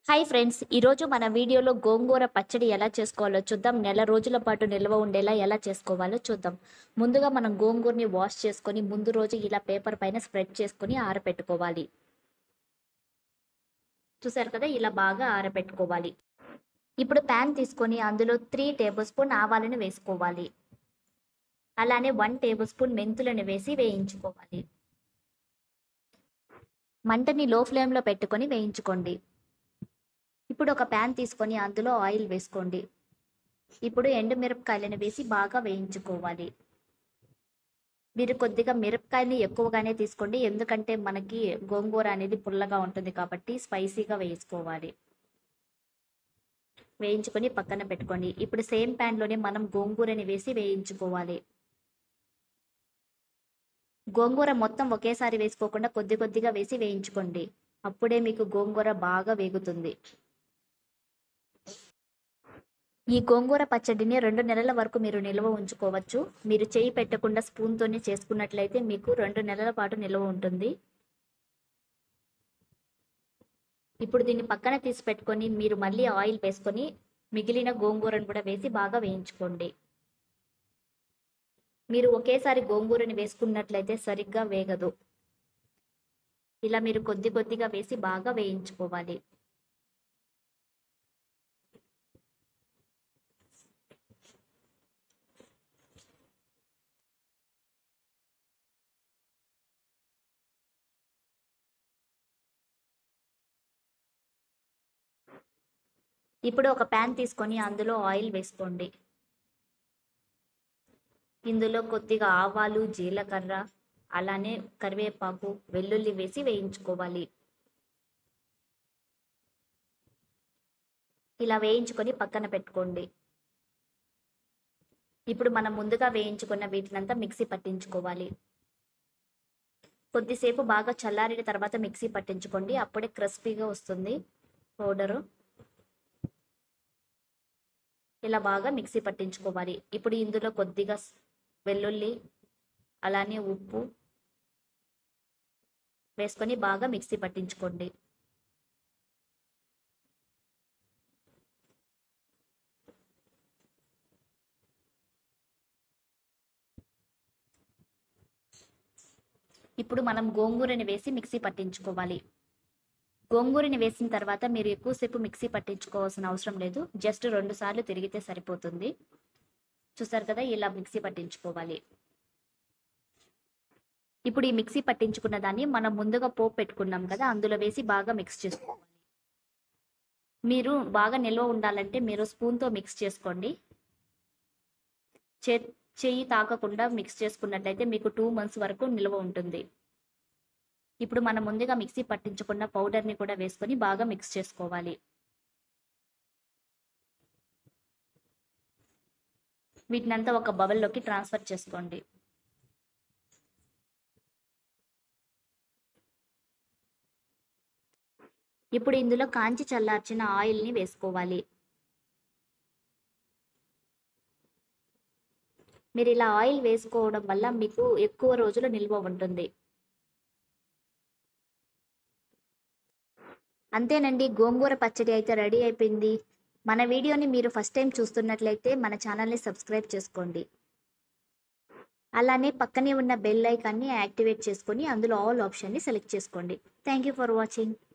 hi friends ఈరోజు మన వీడియోలో గోంగూర పచ్చడి ఎలా చేసుకోవాలో చూద్దాం నెల రోజుల పాటు నిల్వ ఉండేలా ఎలా చేసుకోవాలో చూద్దాం ముందుగా మనం గోంగూరని వాష్ చేసుకొని ముందు రోజు ఇలా పేపర్ పైన స్ప్రెడ్ చేసుకొని ఆరబెట్టుకోవాలి చూసారు కదా ఇలా బాగా ఆరబెట్టుకోవాలి ఇప్పుడు ప్యాన్ తీసుకొని అందులో త్రీ టేబుల్ స్పూన్ ఆవాలను వేసుకోవాలి అలానే వన్ టేబుల్ స్పూన్ మెంతులను వేసి వేయించుకోవాలి మంటని లో ఫ్లేమ్లో పెట్టుకొని వేయించుకోండి ఇప్పుడు ఒక ప్యాన్ తీసుకొని అందులో ఆయిల్ వేసుకోండి ఇప్పుడు ఎండు మిరపకాయలను వేసి బాగా వేయించుకోవాలి మీరు కొద్దిగా మిరపకాయని ఎక్కువగానే తీసుకోండి ఎందుకంటే మనకి గోంగూర అనేది పుల్లగా ఉంటుంది కాబట్టి స్పైసీగా వేసుకోవాలి వేయించుకొని పక్కన పెట్టుకోండి ఇప్పుడు సేమ్ ప్యాన్లోనే మనం గోంగూరని వేసి వేయించుకోవాలి గోంగూర మొత్తం ఒకేసారి వేసుకోకుండా కొద్ది కొద్దిగా వేసి వేయించుకోండి అప్పుడే మీకు గోంగూర బాగా వేగుతుంది ఈ గోంగూర పచ్చడిని రెండు నెలల వరకు మీరు నిల్వ ఉంచుకోవచ్చు మీరు చేయి పెట్టకుండా స్పూన్తోనే చేసుకున్నట్లయితే మీకు రెండు నెలల పాటు నిల్వ ఉంటుంది ఇప్పుడు దీన్ని పక్కన తీసి పెట్టుకొని మీరు మళ్ళీ ఆయిల్ వేసుకొని మిగిలిన గోంగూరను కూడా వేసి బాగా వేయించుకోండి మీరు ఒకేసారి గోంగూరని వేసుకున్నట్లయితే సరిగ్గా వేగదు ఇలా మీరు కొద్ది కొద్దిగా వేసి బాగా వేయించుకోవాలి ఇప్పుడు ఒక ప్యాన్ తీసుకొని అందులో ఆయిల్ వేసుకోండి ఇందులో కొద్దిగా ఆవాలు జీలకర్ర అలానే కరివేపాకు వెల్లుల్లి వేసి వేయించుకోవాలి ఇలా వేయించుకొని పక్కన పెట్టుకోండి ఇప్పుడు మనం ముందుగా వేయించుకున్న వీటినంతా మిక్సీ పట్టించుకోవాలి కొద్దిసేపు బాగా చల్లారిన తర్వాత మిక్సీ పట్టించుకోండి అప్పుడే క్రిస్పీగా వస్తుంది పౌడరు ఇలా బాగా మిక్సీ పట్టించుకోవాలి ఇప్పుడు ఇందులో కొద్దిగా వెల్లుల్లి అలానే ఉప్పు వేసుకొని బాగా మిక్సీ పట్టించుకోండి ఇప్పుడు మనం గోంగూరని వేసి మిక్సీ పట్టించుకోవాలి గోంగూరని వేసిన తర్వాత మీరు ఎక్కువసేపు మిక్సీ పట్టించుకోవాల్సిన అవసరం లేదు జస్ట్ రెండు సార్లు తిరిగితే సరిపోతుంది చూసారు కదా ఇలా మిక్సీ పట్టించుకోవాలి ఇప్పుడు ఈ మిక్సీ పట్టించుకున్న దాన్ని మనం ముందుగా పోపు పెట్టుకున్నాం కదా అందులో వేసి బాగా మిక్స్ చేసుకోవాలి మీరు బాగా నిల్వ ఉండాలంటే మీరు స్పూన్తో మిక్స్ చేసుకోండి చే చెయ్యి తాకకుండా మిక్స్ చేసుకున్నట్లయితే మీకు టూ మంత్స్ వరకు నిల్వ ఉంటుంది ఇప్పుడు మనం ముందుగా మిక్సీ పట్టించుకున్న పౌడర్ని కూడా వేసుకొని బాగా మిక్స్ చేసుకోవాలి వీటినంతా ఒక బబల్లోకి ట్రాన్స్ఫర్ చేసుకోండి ఇప్పుడు ఇందులో కాంచి చల్లార్చిన ఆయిల్ని వేసుకోవాలి మీరు ఇలా ఆయిల్ వేసుకోవడం వల్ల మీకు ఎక్కువ రోజులు నిల్వ ఉంటుంది అంతేనండి గోంగూర పచ్చడి అయితే రెడీ అయిపోయింది మన వీడియోని మీరు ఫస్ట్ టైం చూస్తున్నట్లయితే మన ఛానల్ని సబ్స్క్రైబ్ చేసుకోండి అలానే పక్కనే ఉన్న బెల్ ఐకాన్ని యాక్టివేట్ చేసుకొని అందులో ఆల్ ఆప్షన్ని సెలెక్ట్ చేసుకోండి థ్యాంక్ యూ ఫర్ వాచింగ్